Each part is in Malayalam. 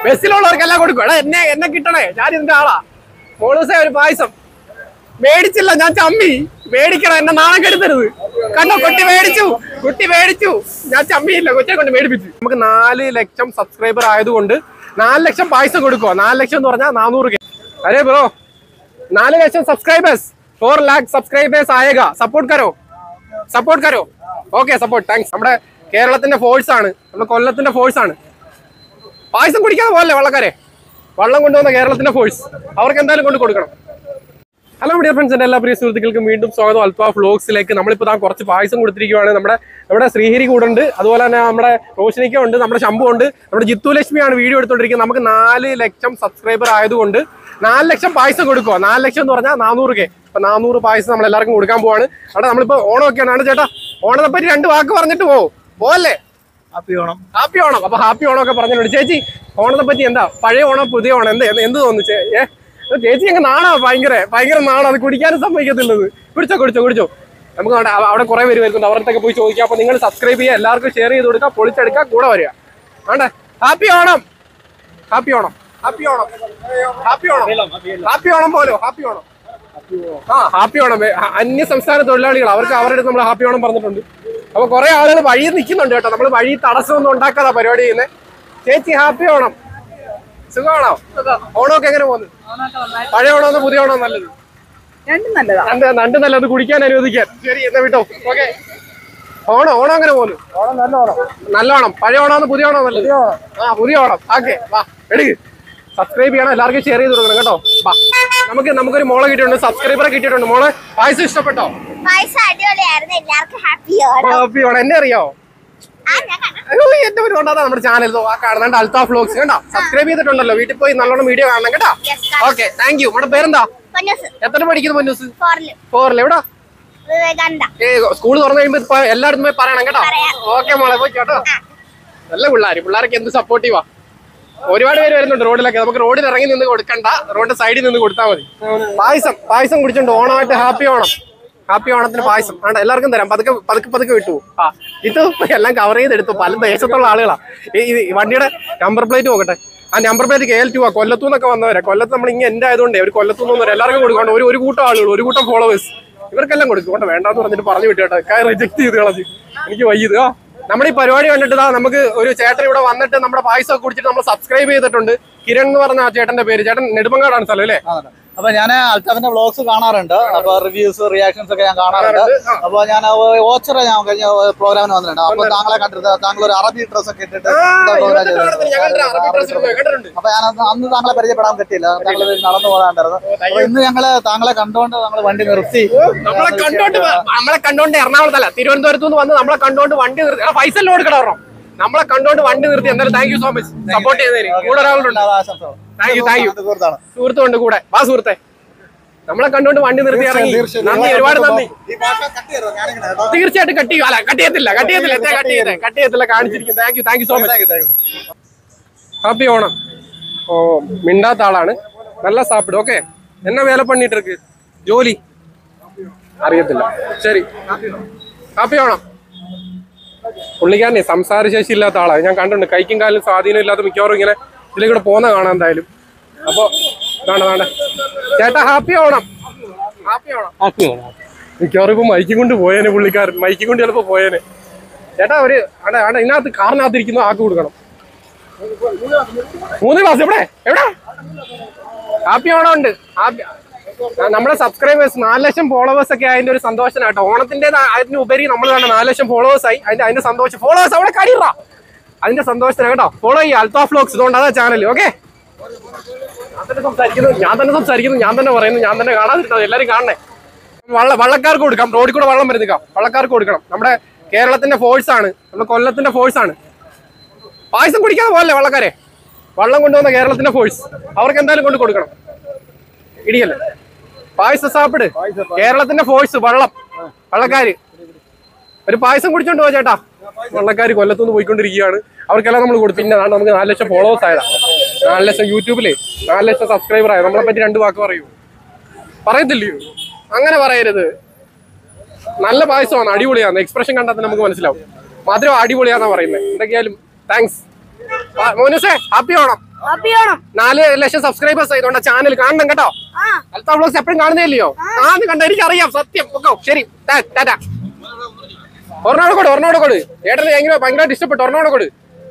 ബസ്സിലുള്ളവർക്കെല്ലാം കൊടുക്കും എടാ എന്നെ എന്നെ കിട്ടണേ ഞാൻ ഇതിന്റെ ആളാ മോളൂസേ ഒരു പായസം മേടിച്ചില്ല ഞാൻ ചമ്മി മേടിക്കണം എന്നെ നാണം കെടുത്തരുത് കണ്ടോ കുട്ടി മേടിച്ചു കുട്ടി മേടിച്ചു ഞാൻ ചമ്മിയില്ല കൊച്ചിനെ കൊണ്ട് മേടിപ്പിച്ചു നമുക്ക് നാല് ലക്ഷം സബ്സ്ക്രൈബർ ആയതുകൊണ്ട് നാല് ലക്ഷം പായസം കൊടുക്കുക നാല് ലക്ഷം എന്ന് പറഞ്ഞാൽ നാനൂറ് കെ അരേ ബ്രോ നാല് ലക്ഷം സബ്സ്ക്രൈബേഴ്സ് ഫോർ ലാക്ക് സബ്സ്ക്രൈബേഴ്സ് ആയേഗ സപ്പോർട്ട് കരോ സപ്പോർട്ട് കരോ ഓക്കെ സപ്പോർട്ട് താങ്ക്സ് നമ്മുടെ കേരളത്തിന്റെ ഫോഴ്സ് ആണ് നമ്മുടെ കൊല്ലത്തിന്റെ ഫോഴ്സ് ആണ് പായസം കുടിക്കാതെ പോലെ വള്ളക്കാരെ വള്ളം കൊണ്ടുവന്ന കേരളത്തിന്റെ ഫോഴ്സ് അവർക്ക് എന്തായാലും കൊണ്ട് കൊടുക്കണം ഹലോ ഡിയർ ഫ്രണ്ട്സ് എൻ്റെ എല്ലാ പ്രിയ സുഹൃത്തുക്കൾക്കും വീണ്ടും സ്വാഗതം അൽഫ ഫ്ലോക്സിലേക്ക് നമ്മളിപ്പോൾ താ കുറച്ച് പായസം കൊടുത്തിരിക്കുകയാണ് നമ്മുടെ നമ്മുടെ ശ്രീഹരി കൂടെ ഉണ്ട് അതുപോലെ തന്നെ നമ്മുടെ റോഷനിക്ക ഉണ്ട് നമ്മുടെ ശംഭു ഉണ്ട് നമ്മുടെ ജിത്തു ലക്ഷ്മിയാണ് വീഡിയോ എടുത്തുകൊണ്ടിരിക്കുന്നത് നമുക്ക് നാല് ലക്ഷം സബ്സ്ക്രൈബർ ആയതുകൊണ്ട് നാല് ലക്ഷം പായസം കൊടുക്കുക നാല് ലക്ഷം എന്ന് പറഞ്ഞാൽ നാനൂറ് കെ അപ്പൊ നാനൂറ് പായസം നമ്മൾ എല്ലാവർക്കും കൊടുക്കാൻ പോവാണ് അവിടെ നമ്മളിപ്പോൾ ഓണമൊക്കെയാണ് ആണ് ചേട്ടാ ഓണത്തെ പറ്റി രണ്ട് വാക്ക് പറഞ്ഞിട്ട് പോവും പോവല്ലേ ഹാപ്പി ഓണം ഹാപ്പി ഓണം അപ്പൊ ഹാപ്പി ഓണം ഒക്കെ പറഞ്ഞിട്ടുണ്ട് ചേച്ചി ഓണത്തെ പറ്റി എന്താ പഴയ ഓണം പുതിയ ഓണം എന്ത് എന്ത് എന്ത് തോന്നുന്നു ചേ- ഏ ഇത് ചേച്ചി അങ്ങ് നാണോ ഭയങ്കര ഭയങ്കര നാണോ അത് കുടിക്കാനും സമ്മതിക്കത്തില്ലത് കുടിച്ചോ കുടിച്ചോ കുടിച്ചോ നമുക്ക് അവിടെ അവിടെ കുറെ പേര് വരുന്നുണ്ട് അവരുടെ പോയി ചോദിക്കാം അപ്പൊ നിങ്ങൾ സബ്സ്ക്രൈബ് ചെയ്യുക എല്ലാവർക്കും ഷെയർ ചെയ്ത് കൊടുക്കുക പൊളിച്ചെടുക്കുക കൂടെ വരിക വേണ്ടേ happy Onam happy Onam happy Onam happy Onam happy Onam പോലോ ഹാപ്പി ഓണം ആ ഹാപ്പി ഓണം ഏ, അ- അന്യ സംസ്ഥാന തൊഴിലാളികൾ അവർക്ക് അവരുടെ അടുത്ത് നമ്മൾ ഹാപ്പി ഓണം പറഞ്ഞിട്ടുണ്ട് അപ്പൊ കുറെ ആളുകൾ വഴി നിൽക്കുന്നുണ്ട് കേട്ടോ നമ്മൾ വഴി തടസ്സമൊന്നും ഉണ്ടാക്കാതാ പരിപാടി ചെയ്യുന്നത് ചേച്ചി ഹാപ്പി ഓണം സുഖമാണോ ഓണമൊക്കെ എങ്ങനെ പോകുന്നു പഴയ ഓണമോ പുതിയ ഓണോ നല്ലത് രണ്ടും നല്ലതാ രണ്ട് രണ്ട് നല്ലത് കുടിക്കാൻ അനുവദിക്കാൻ ശരി എന്നാ വിട്ടോ ഓക്കെ ഓണം ഓണം എങ്ങനെ പോകുന്നു ഓണം നല്ല ഓണം നല്ല ഓണം പഴയ ഓണോ പുതിയ ഓണോ നല്ലത് ആ പുതിയ ഓണം ഓക്കെ വാ എടുക്ക് സബ്സ്ക്രൈബ് ചെയ്യണം എല്ലാവർക്കും ഷെയർ ചെയ്ത് കൊടുക്കണം കേട്ടോ വാ നമുക്ക് നമുക്കൊരു മോളെ കിട്ടിയിട്ടുണ്ട് സബ്സ്ക്രൈബറെ കിട്ടിയിട്ടുണ്ട് മോളെ പായസം ഇഷ്ടപ്പെട്ടോ പായസം അടിപൊളിയായിരുന്നു എല്ലാവർക്കും ഹാപ്പി ഓണം ഹാപ്പി ഓണം എന്നെ അറിയാവോ ആ ഞാൻ കാണാം അയ്യോ, എന്റെ ഒരു കൊണ്ടാ നമ്മുടെ ചാനൽ ആ കാണുന്നുണ്ട് അൽത്താ ഫ്ലോക്സ് കേട്ടോ സബ്സ്ക്രൈബ് ചെയ്തിട്ടുണ്ടല്ലോ വീട്ടിൽ പോയി നല്ലോണം വീഡിയോ കാണണം കേട്ടോ Yes, കാണാം. ഓക്കെ താങ്ക് യു നമ്മുടെ പേരെന്താ പൊന്നൂസ് എത്ര പഠിക്കുന്നു പൊന്നൂസ് ഫോറില് ഫോറിൽ എവിടാ വിവേകാനന്ദ ഏ സ്കൂൾ തുറന്നു കഴിയുമ്പോ ഇപ്പൊ എല്ലായിടത്തും പോയി പറയണം കേട്ടോ പറയാം. ഓക്കെ മോളെ പോയി കേട്ടോ നല്ല പിള്ളേർ പിള്ളേരൊക്കെ എന്ത് സപ്പോർട്ടീവാ ഒരുപാട് പേര് വരുന്നുണ്ട് റോഡിലൊക്കെ നമുക്ക് റോഡിൽ ഇറങ്ങി നിന്ന് കൊടുക്കണ്ട റോഡിന്റെ സൈഡിൽ നിന്ന് കൊടുത്താൽ മതി പായസം പായസം കുടിച്ചോണ്ട് ഓണമായിട്ട് ഹാപ്പി ഓണം ഹാപ്പി ഓണത്തിന് പായസം വേണ്ട എല്ലാവർക്കും തരാം പതുക്കെ പതുക്കെ പതുക്കെ വിട്ടു ആ ഇത് എല്ലാം കവർ ചെയ്തെടുത്തു പല ദേശത്തുള്ള ആളുകളാ ഈ ഈ വണ്ടിയുടെ നമ്പർ പ്ലേറ്റ് നോക്കട്ടെ ആ number plate K L two ആ കൊല്ലത്തു നിന്നൊക്കെ വന്നവരാ കൊല്ലത്ത് നമ്മൾ ഇങ്ങനെ എന്റെ ആയതുകൊണ്ട് ഒരു കൊല്ലത്തു നിന്ന് എല്ലാവർക്കും കൊടുക്കണം ഒരു ഒരു കൂട്ടം ആളുകൾ ഒരു കൂട്ടം ഫോളോവേഴ്സ് ഇവർക്കെല്ലാം കൊടുക്കും കൊണ്ട് വേണ്ടാന്ന് പറഞ്ഞിട്ട് പറഞ്ഞു വിട്ടു കേട്ടോ കാര്യം റിജക്ട് ചെയ്ത് കളഞ്ഞു എനിക്ക് വയ്യത് ആ നമ്മുടെ ഈ പരിപാടി കണ്ടിട്ട് ദാ നമുക്ക് ഒരു ചേട്ടൻ ഇവിടെ വന്നിട്ട് നമ്മുടെ പായസം ഒക്കെ കുടിച്ചിട്ട് നമ്മൾ സബ്സ്ക്രൈബ് ചെയ്തിട്ടുണ്ട് കിരൺ എന്ന് പറഞ്ഞ ആ ചേട്ടന്റെ പേര് ചേട്ടൻ നെടുമങ്ങാടാണ് സ്ഥലം അല്ലേ അപ്പൊ ഞാൻ അൽത്താഫിന്റെ വ്ളോഗ്സ് കാണാറുണ്ട് അപ്പൊ റിവ്യൂസ് റിയാക്ഷൻസ് ഒക്കെ ഞാൻ കാണാറുണ്ട് കാണാറുണ്ട്. ആ. അപ്പൊ ഞാൻ ഓച്ചറ ഞാൻ കഴിഞ്ഞ പ്രോഗ്രാമിന് വന്നിട്ടുണ്ട് അപ്പൊ താങ്കളെ കണ്ടിട്ട് താങ്കൾ ഒരു അറബി ഡ്രസ് ഒക്കെ ഇട്ടിട്ട് ആ, എന്താ program ഇരുപത്തെട്ട് ഓണത്തിന് ഞാൻ കണ്ടിട്ടുണ്ട്. അറബി dress ഇട്ട് ചെയ്തത്? കണ്ടിട്ടുണ്ട്. അപ്പൊ ഞാൻ അന്ന് അന്ന് താങ്കളെ പരിചയപ്പെടാൻ പറ്റിയില്ല താങ്കൾ ഇതിൽ നടന്നു പോകാണ്ടായിരുന്നു അപ്പൊ ഇന്ന് ഞങ്ങള് താങ്കളെ കണ്ടുകൊണ്ട് ഞങ്ങൾ വണ്ടി നിർത്തി നമ്മളെ കണ്ടോണ്ട് വ- നമ്മളെ കണ്ടോണ്ട് എറണാകുളത്തല്ല തിരുവനന്തപുരത്ത് നിന്ന് വന്ന് നമ്മളെ കണ്ടോണ്ട് വണ്ടി നിർത്തി എടാ, പൈസ എല്ലാം കൊടുക്കണം ഒരെണ്ണം. നമ്മളെ കണ്ടോണ്ട് വണ്ടി നിർത്തി എന്തായാലും thank you so much support ചെയ്തതിന് കൂടെ ഒരാളുണ്ട് ആശംസകൾ താങ്ക് യു താങ്ക് യു സുഹൃത്താണ് സുഹൃത്തുണ്ട് കൂടെ വാ സുഹൃത്തെ നമ്മളെ കണ്ടോണ്ട് വണ്ടി നിർത്തി ഇറങ്ങി നന്ദി ഒരുപാട് നന്ദി ഈ ഭാഷ കട്ട് ചെയ്തോ ഞാനിങ്ങനെ കേട്ടോ. തീർച്ചയായിട്ടും കട്ട് ചെയ്യും അല്ല കട്ട് ചെയ്യത്തില്ല കട്ട് ചെയ്യത്തില്ല എന്താ കട്ട് ചെയ്തേ കട്ട് ചെയ്യത്തില്ല കാണിച്ചിരിക്കും thank you thank you so much Thank you, thank you. Happy Onam ഓ മിണ്ടാത്ത ആളാണ് നല്ല സാപ്പിടും ഓക്കെ എന്നാ വേല പണിട്ട് ഇருக்கு ജോലി അറിയത്തില്ല ശരി ഹാപ്പി ഓണം പുള്ളിക്കാരനെ സംസാരശേഷി ഇല്ലാത്ത ആളാണ് ഞാൻ കണ്ടിട്ടുണ്ട് കൈക്കും കാലിനും സ്വാധീനം ഇല്ലാത്ത മിക്കവാറും ഇങ്ങനെ ഇതിലെ കൂടെ പോന്ന കാണാൻ എന്തായാലും അപ്പൊ വേണ്ട വേണ്ട ചേട്ടാ ഹാപ്പി ഓണം ഹാപ്പി ഓണം മിക്കവാറും ഇപ്പൊ മൈക്കും കൊണ്ട് പോയേനെ പുള്ളിക്കാരൻ മൈക്കും കൊണ്ട് ചിലപ്പോ പോയേനെ ചേട്ടാ ഒരു അവിടെ അവിടെ ഇതിനകത്ത് കാറിനകത്തിരിക്കുന്ന ആക്ക് കൊടുക്കണം മൂന്ന് ക്ലാസ് എവിടെ എവിടെ ഹാപ്പി ഓണം ഉണ്ട് ഹാപ്പി ന- നമ്മുടെ സബ്സ്ക്രൈബേഴ്സ് നാല് ലക്ഷം ഫോളോവേഴ്സ് ഒക്കെ അതിന്റെ ഒരു സന്തോഷം കേട്ടോ ഓണത്തിന്റെ അതിന് ഉപരി നമ്മൾ കണ്ട നാല് ലക്ഷം ഫോളോവേഴ്സ് ആയി അതിന്റെ അതിന്റെ സന്തോഷം ഫോളോവേഴ്സ് അവിടെ കഴിയറ അതിന്റെ സന്തോഷത്തിന് കേട്ടോ ഫോളോ ചെയ്യുക അൽത്താ ഫ്ലോക്സ് ഇതുകൊണ്ട് അതാ ചാനൽ ഓക്കെ ഞാൻ തന്നെ സംസാരിക്കുന്നു ഞാൻ തന്നെ സംസാരിക്കുന്നു ഞാൻ തന്നെ പറയുന്നു ഞാൻ തന്നെ കാണാതിരുന്നത് എല്ലാവരും കാണണേ വള്ള വള്ളക്കാർക്ക് കൊടുക്കാം റോഡിൽ കൂടെ വെള്ളം വരുന്നിക്കാം വള്ളക്കാർക്ക് കൊടുക്കണം നമ്മുടെ കേരളത്തിന്റെ ഫോഴ്സ് ആണ് നമ്മുടെ കൊല്ലത്തിന്റെ ഫോഴ്സ് ആണ് പായസം കുടിക്കാതെ പോലെ വള്ളക്കാരെ വള്ളം കൊണ്ടുവന്ന കേരളത്തിന്റെ ഫോഴ്സ് അവർക്ക് എന്തായാലും കൊണ്ട് കൊടുക്കണം ഇടിയല്ലേ പായസം സാപ്പിട് കേരളത്തിന്റെ ഫോഴ്സ് വള്ളം വള്ളക്കാര് ഒരു പായസം കുടിച്ചോണ്ട് പോ ചേട്ടാ വള്ളക്കാര് കൊല്ലത്തുനിന്ന് പോയിക്കൊണ്ടിരിക്കുകയാണ് അവർക്കെല്ലാം നമ്മൾ കൊടുത്തു പിന്നെ അതാണ് നമുക്ക് നാല് ലക്ഷം ഫോളോവേഴ്സ് ആയതാ നാല് ലക്ഷം യൂട്യൂബില് നാല് ലക്ഷം സബ്സ്ക്രൈബർ ആയത് നമ്മളെ പറ്റി രണ്ട് വാക്ക് പറയൂ പറയത്തില്ലയോ അങ്ങനെ പറയരുത് നല്ല പായസമാണ് അടിപൊളിയാണ് എക്സ്പ്രഷൻ കണ്ടാൽ തന്നെ നമുക്ക് മനസ്സിലാവും മധുരം അടിപൊളിയാന്നാ പറയുന്നത് എന്തൊക്കെയാലും താങ്ക്സ് മോനുസേ ഹാപ്പി ഓണം ഹാപ്പി ഓണം നാല് ലക്ഷം സബ്സ്ക്രൈബേഴ്സ് ആയതുകൊണ്ട് ചാനൽ കാണണം കേട്ടോ ആ അൽത്താ വ്ളോഗ്സ് എപ്പോഴും കാണുന്നില്ലയോ ആന്ന് കണ്ട എനിക്കറിയാം സത്യം ഓക്കോ ശരി ടാ- ടാറ്റാ ഒരെണ്ണോട് കൊടു ഒരെണ്ണോട് കൊടു ഏട്ടന് എങ്ങനെ ഭയങ്കരമായിട്ട് ഇഷ്ടപ്പെട്ടു ഒരെണ്ണോട് കൊടു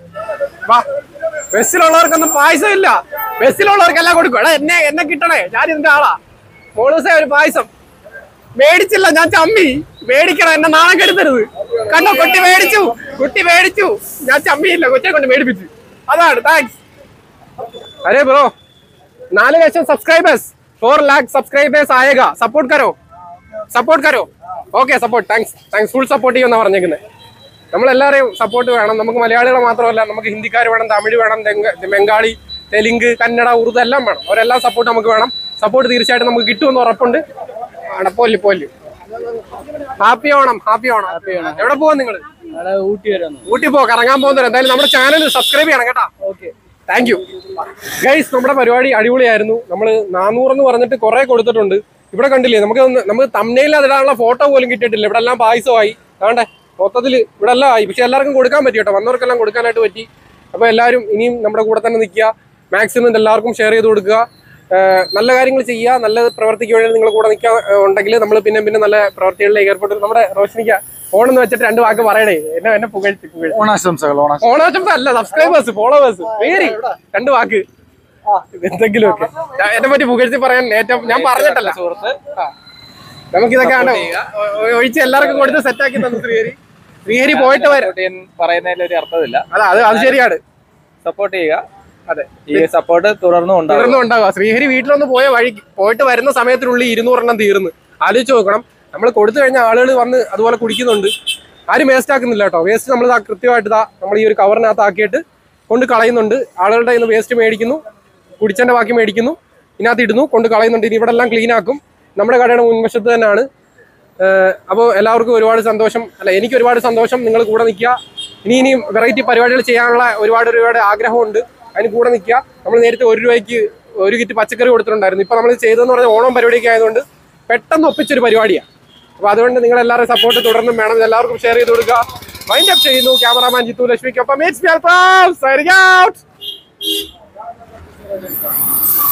വാ ബസ്സിലുള്ളവർക്കൊന്നും പായസം ഇല്ല ബസ്സിലുള്ളവർക്കെല്ലാം കൊടുക്കും എടാ എന്നെ എന്നെ കിട്ടണേ ഞാൻ ഇതിന്റെ ആളാ മോളൂസേ ഒരു പായസം മേടിച്ചില്ല ഞാൻ ചമ്മി മേടിക്കണം എന്നെ നാണം കെടുത്തരുത് കണ്ടോ കുട്ടി മേടിച്ചു കുട്ടി മേടിച്ചു ഞാൻ ചമ്മിയില്ല കൊച്ചിനെ കൊണ്ട് മേടിപ്പിച്ചു അതാണ് താങ്ക്സ് अरे ब्रो नाले लक्ष्य सब्सक्राइबर्स फोर लाख सब्सक्राइबേഴ്സ് ആയേഗ സപ്പോർട്ട് കരോ സപ്പോർട്ട് കരോ okay support thanks thanks full support ചെയ്യുമെന്നാണ് പറഞ്ഞേക്കുന്നത് നമ്മളെല്ലാവരെയും സപ്പോർട്ട് വേണം നമുക്ക് മലയാളികൾ മാത്രമല്ല നമുക്ക് ഹിന്ദിക്കാർ വേണം തമിഴ് വേണം തെങ്ക- ബംഗാളി തെലുങ്ക് കന്നഡ ഉറുദു എല്ലാം വേണം അവരെല്ലാം സപ്പോർട്ട് നമുക്ക് വേണം സപ്പോർട്ട് തീർച്ചയായിട്ടും നമുക്ക് കിട്ടുമെന്ന് ഉറപ്പുണ്ട് ആണ് പോല് പോല് ഹാപ്പി ഓണം ഹാപ്പി ഓണം എവിടെ പോവാ നിങ്ങൾ ഊട്ടി വരെ ഊട്ടി പോ കറങ്ങാൻ പോകുന്നവർ എന്തായാലും നമ്മുടെ ചാനൽ സബ്സ്ക്രൈബ് ചെയ്യണം കേട്ടാ ഓക്കെ താങ്ക് യു ഗൈസ് നമ്മുടെ പരിപാടി അടിപൊളിയായിരുന്നു നമ്മൾ നാനൂറെന്ന് പറഞ്ഞിട്ട് കുറെ കൊടുത്തിട്ടുണ്ട് ഇവിടെ കണ്ടില്ലേ നമുക്ക് ഒന്ന് നമുക്ക് തമ്മനയിൽ അതിടാനുള്ള ഫോട്ടോ പോലും കിട്ടിയിട്ടില്ല ഇവിടെ എല്ലാം പായസമായി വേണ്ടേ മൊത്തത്തിൽ ഇവിടെ എല്ലാം ആയി പക്ഷെ എല്ലാവർക്കും കൊടുക്കാൻ പറ്റി കേട്ടോ വന്നവർക്കെല്ലാം കൊടുക്കാനായിട്ട് പറ്റി അപ്പോൾ എല്ലാവരും ഇനിയും നമ്മുടെ കൂടെ തന്നെ നിൽക്കുക മാക്സിമം എല്ലാവർക്കും ഷെയർ ചെയ്ത് കൊടുക്കുക ഏഹ് നല്ല കാര്യങ്ങൾ ചെയ്യുക നല്ല പ്രവർത്തിക്ക് വേണ്ടി നിങ്ങൾ കൂടെ നിൽക്കാൻ ഉണ്ടെങ്കിൽ നമ്മൾ പിന്നെ പിന്നെ നല്ല പ്രവർത്തികളിലേക്ക് ഏർപ്പെട്ട് നമ്മുടെ റോഷനിക്ക ഓണെന്ന് വെച്ചിട്ട് രണ്ട് വാക്ക് പറയണേ എന്നെ എന്നെ പുകഴ്ത്തി പുകഴ്ത്തി ഓണാശംസകൾ ഓണാശംസകൾ ഓണാശംസ അല്ല സബ്സ്ക്രൈബേഴ്സ് ഫോളോവേഴ്സ് പേര് രണ്ട് വാക്ക് എന്തെങ്കിലും ഒക്കെ എന്നെ പറ്റി പുകഴ്ത്തി പറയാൻ ഏറ്റവും ഞാൻ പറഞ്ഞിട്ടല്ല സുഹൃത്ത് നമുക്കിതൊക്കെ ആണ് ഒ- ഒ- ഒഴിച്ച് എല്ലാവർക്കും കൊടുത്ത് സെറ്റാക്കി തന്നു ശ്രീഹരി ശ്രീഹരി പോയിട്ട് വരാം സപ്പോർട്ട് ചെയ്യാൻ പറയുന്നതിൽ ഒരു അർത്ഥമില്ല അതാ അത് അത് ശരിയാണ് സപ്പോർട്ട് ചെയ്യുക അതെ ഈ സപ്പോർട്ട് തുടർന്നും ഉണ്ടാകും തുടർന്നും ഉണ്ടാവുക ശ്രീഹരി വീട്ടിലൊന്ന് പോയ വഴി പോയിട്ട് വരുന്ന സമയത്തിനുള്ളിൽ ഇരുന്നൂറെണ്ണം തീർന്ന് ആലോചിച്ച് നോക്കണം നമ്മൾ കൊടുത്തു കഴിഞ്ഞ ആളുകൾ വന്ന് അതുപോലെ കുടിക്കുന്നുണ്ട് ആരും വേസ്റ്റ് ആക്കുന്നില്ല കേട്ടോ വേസ്റ്റ് നമ്മൾ കൃത്യമായിട്ട് ഇതാ നമ്മൾ ഈ ഒരു കവറിനകത്ത് ആക്കിയിട്ട് കൊണ്ട് കളയുന്നുണ്ട് ആളുകളുടെ കയ്യിൽ നിന്ന് വേസ്റ്റ് മേടിക്കുന്നു കുടിച്ചതിന്റെ ബാക്കി മേടിക്കുന്നു ഇതിനകത്ത് ഇടുന്നു കൊണ്ട് കളയുന്നുണ്ട് ഇനി ഇവിടെ എല്ലാം ക്ലീൻ ആക്കും നമ്മുടെ കടയുടെ മുൻവശത്ത് തന്നെയാണ് അപ്പോൾ എല്ലാവർക്കും ഒരുപാട് സന്തോഷം അല്ല എനിക്ക് ഒരുപാട് സന്തോഷം നിങ്ങൾ കൂടെ നിൽക്കുക ഇനി ഇനിയും വെറൈറ്റി പരിപാടികൾ ചെയ്യാനുള്ള ഒരുപാട് ഒരുപാട് ആഗ്രഹമുണ്ട് അതിന് കൂടെ നിൽക്കുക നമ്മൾ നേരത്തെ ഒരു രൂപയ്ക്ക് ഒരു കിറ്റ് പച്ചക്കറി കൊടുത്തിട്ടുണ്ടായിരുന്നു ഇപ്പൊ നമ്മൾ ചെയ്തതെന്ന് പറഞ്ഞാൽ ഓണം പരിപാടിയൊക്കെ ആയതുകൊണ്ട് പെട്ടെന്ന് ഒപ്പിച്ചൊരു പരിപാടിയാണ് അപ്പൊ അതുകൊണ്ട് നിങ്ങൾ എല്ലാവരും സപ്പോർട്ട് തുടർന്നും വേണം ഇത് എല്ലാവർക്കും ഷെയർ ചെയ്ത് കൊടുക്കുക വൈൻഡ് അപ്പ് ചെയ്യുന്നു ക്യാമറാമാൻ ജിത്തു ലക്ഷ്മിക്കൊപ്പം it's me Alfas. Signing out.